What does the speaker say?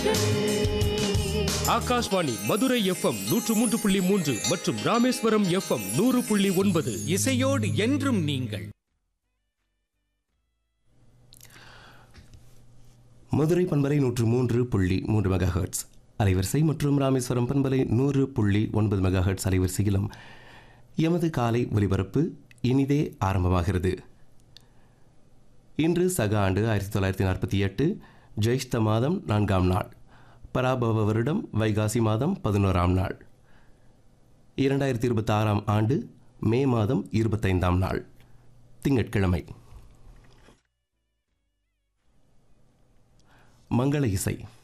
Akashvani Madurai FM நூற்று மூன்று புள்ளி மூன்று மற்றும் ராமேஸ்வரம் எஃப்எம் நூறு புள்ளி ஒன்பது இசையோடு என்றும் நீங்கள் மதுரை பண்பலை நூற்று மூன்று புள்ளி மூன்று மெகா ஹெர்ட்ஸ் அலைவரிசை மற்றும் ராமேஸ்வரம் பண்பலை நூறு புள்ளி ஒன்பது மெகா ஹெர்ட்ஸ் அலைவரிசையிலும் எமது காலை ஒலிபரப்பு இனிதே ஆரம்பமாகிறது இன்று சக ஆண்டு ஆயிரத்தி தொள்ளாயிரத்தி நாற்பத்தி எட்டு ஜெயிஷ்ட மாதம் நான்காம் நாள் பராபவ வருடம் வைகாசி மாதம் பதினோராம் நாள் இரண்டாயிரத்தி இருபத்தி ஆறாம் ஆண்டு மே மாதம் இருபத்தைந்தாம் நாள் திங்கட்கிழமை மங்கள இசை